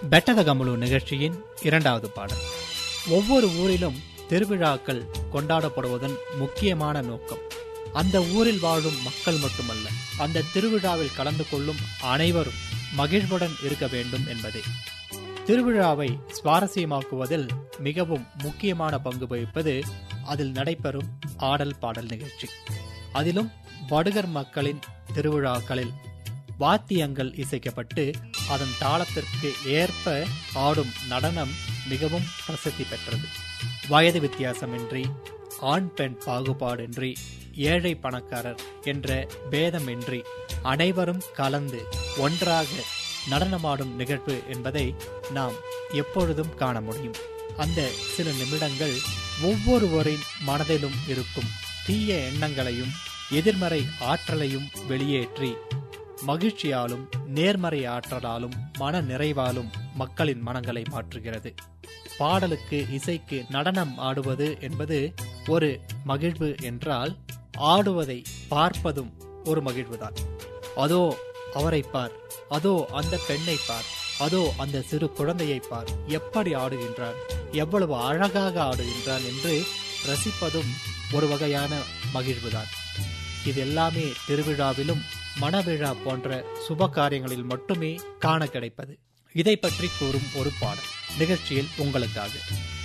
பெட்டதகமுழு நிகழ்ச்சியின் இரண்டாவது பாடல் ஒவ்வொரு ஊரிலும் திருவிழாக்கள் கொண்டாடப்படுவதன் முக்கியமான நோக்கம் அந்த ஊரில் வாழும் மக்கள் மட்டுமல்ல அந்த திருவிழாவில் கலந்து கொள்ளும் அனைவரும் மகிழ்வுடன் இருக்க வேண்டும் என்பதே திருவிழாவை சுவாரஸ்யமாக்குவதில் மிகவும் முக்கியமான பங்கு வகிப்பது அதில் நடைபெறும் ஆடல் பாடல் நிகழ்ச்சி அதிலும் வடுகர் மக்களின் திருவிழாக்களில் வாத்தியங்கள் இசைக்கப்பட்டு அதன் தாளத்திற்கு ஏற்ப ஆடும் நடனம் மிகவும் பிரசித்தி பெற்றது வயது வித்தியாசமின்றி ஆண் பெண் பாகுபாடின்றி ஏழை பணக்காரர் என்ற பேதமின்றி அனைவரும் கலந்து ஒன்றாக நடனமாடும் நிகழ்வு என்பதை நாம் எப்பொழுதும் காண முடியும் அந்த சில நிமிடங்கள் ஒவ்வொருவரின் மனதிலும் இருக்கும் தீய எண்ணங்களையும் எதிர்மறை ஆற்றலையும் வெளியேற்றி மகிழ்ச்சியாலும் நேர்மறை ஆற்றலாலும் மன நிறைவாலும் மக்களின் மனங்களை மாற்றுகிறது பாடலுக்கு இசைக்கு நடனம் ஆடுவது என்பது ஒரு மகிழ்வு என்றால் ஆடுவதை பார்ப்பதும் ஒரு மகிழ்வுதான் அதோ அவரை பார் அதோ அந்த பெண்ணை பார் அதோ அந்த சிறு குழந்தையை பார் எப்படி ஆடுகின்றான் எவ்வளவு அழகாக ஆடுகின்றான் என்று ரசிப்பதும் ஒரு வகையான மகிழ்வுதான் இது எல்லாமே திருவிழாவிலும் மணவிழா போன்ற சுப காரியங்களில் மட்டுமே காண கிடைப்பது இதை பற்றி கூறும் ஒரு பாடல் நிகழ்ச்சியில் உங்களுக்காக